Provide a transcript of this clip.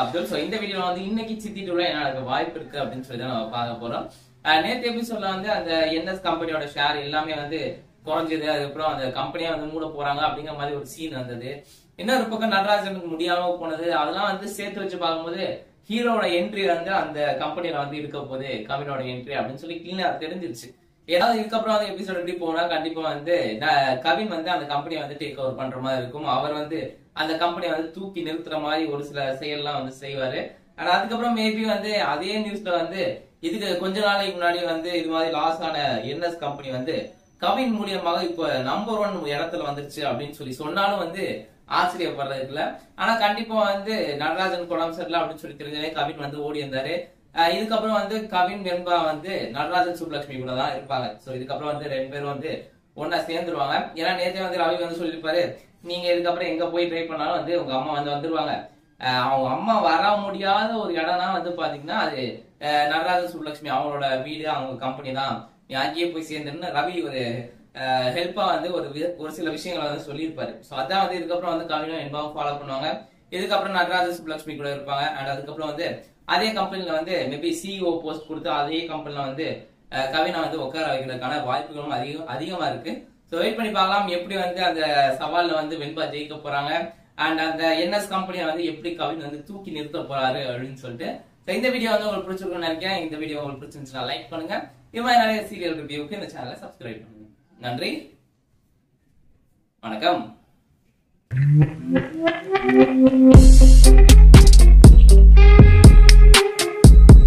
Abdul so இந்த வீடியோல வந்து இன்னைக்கு சித்தி டூல என்ன நடக்க வாய்ப்பு இருக்கு அப்படின்னு சொல்லி தான் நம்ம பார்க்க போறோம் அஹ் நேத்து எபிசோட்ல வந்து அந்த என்எஸ் கம்பெனியோட ஷேர் எல்லாமே வந்து குறைஞ்சது அதுக்கப்புறம் அந்த கம்பெனியை வந்து மூட போறாங்க அப்படிங்கிற மாதிரி ஒரு சீன் வந்தது இன்னொரு பக்கம் நடராஜனுக்கு முடியாம போனது அதெல்லாம் வந்து சேர்த்து வச்சு பார்க்கும்போது ஹீரோட என்ட்ரி வந்து அந்த கம்பெனில வந்து இருக்க போகுது கவினோட என்ட்ரி அப்படின்னு சொல்லி கிளீனா தெரிஞ்சிருச்சு ஏதாவது இதுக்கப்புறம் வந்து எபிசோட் எப்படி போனா கண்டிப்பா வந்து ந- கவின் வந்து அந்த கம்பெனியை வந்து டேக் ஓவர் பண்ற மாதிரி இருக்கும் அவர் வந்து அந்த கம்பெனியை வந்து தூக்கி நிறுத்துற மாதிரி ஒரு சில செயல்லாம் வந்து செய்வாரு ஆனா அதுக்கப்புறம் மேபி வந்து அதே நியூஸ்ல வந்து இதுக்கு கொஞ்ச நாளைக்கு முன்னாடி வந்து இது மாதிரி லாஸ் ஆன என்எஸ் கம்பெனி வந்து கவின் மூலியமாக இப்ப நம்பர் ஒன் இடத்துல வந்துருச்சு அப்படின்னு சொல்லி சொன்னாலும் வந்து ஆச்சரியப்படுறதுக்கு இல்ல ஆனா கண்டிப்பா வந்து நடராஜன் குளம் சரியில்லை அப்படின்னு சொல்லி தெரிஞ்சவே கவின் வந்து ஓடி இருந்தாரு அஹ் இதுக்கப்புறம் வந்து கவின் வெண்பா வந்து நடராஜன் சுப்லட்சுமி கூட தான் இருப்பாங்க சோ இதுக்கப்புறம் வந்து ரெண்டு பேரும் வந்து ஒன்னா சேர்ந்துருவாங்க ஏன்னா நேத்தே வந்து ரவி வந்து சொல்லியிருப்பாரு நீங்க இதுக்கப்புறம் எங்க போய் ட்ரை பண்ணாலும் வந்து உங்க அம்மா வந்து வந்துருவாங்க அஹ் அவங்க அம்மா வர முடியாத ஒரு இடம்னா வந்து பாத்தீங்கன்னா அது அஹ் நடராஜன் சுப்லட்சுமி அவங்களோட வீடு அவங்க கம்பெனி தான் நீ அங்கேயே போய் சேர்ந்துன்னு ரவி ஒரு ஹெல்ப்பா வந்து ஒரு வி- ஒரு சில விஷயங்களை வந்து சொல்லியிருப்பாரு ஸோ அதான் வந்து இதுக்கப்புறம் வந்து கவினும் என்பாவும் ஃபாலோ பண்ணுவாங்க இதுக்கப்புறம் நடராஜ சுப்லட்சுமி கூட இருப்பாங்க அண்ட் அதுக்கப்புறம் வந்து அதே கம்பெனில வந்து மேபி சிஇஓ போஸ்ட் கொடுத்து அதே கம்பெனில வந்து அஹ், கவினை வந்து உட்கார வைக்கிறதுக்கான வாய்ப்புகளும் அதிகம் அதிகமா இருக்கு ஸோ வெயிட் பண்ணி பார்க்கலாம் எப்படி வந்து அந்த சவால்ல வந்து வெண்பா ஜெயிக்க போறாங்க அண்ட் அந்த என்எஸ் கம்பெனியை வந்து எப்படி கவின் வந்து தூக்கி நிறுத்த போறாரு அப்படின்னு சொல்லிட்டு So, இந்த வீடியோ வந்து உங்களுக்கு பிடிச்சிருக்கும்னு நினைக்கிறேன் இந்த வீடியோ உங்களுக்கு பிடிச்சிருந்துச்சுன்னா லைக் பண்ணுங்க இது மாதிரி நிறைய சீரியல் ரிவ்யூக்கு இந்த சேனலை சப்ஸ்கிரைப் பண்ணுங்க நன்றி வணக்கம்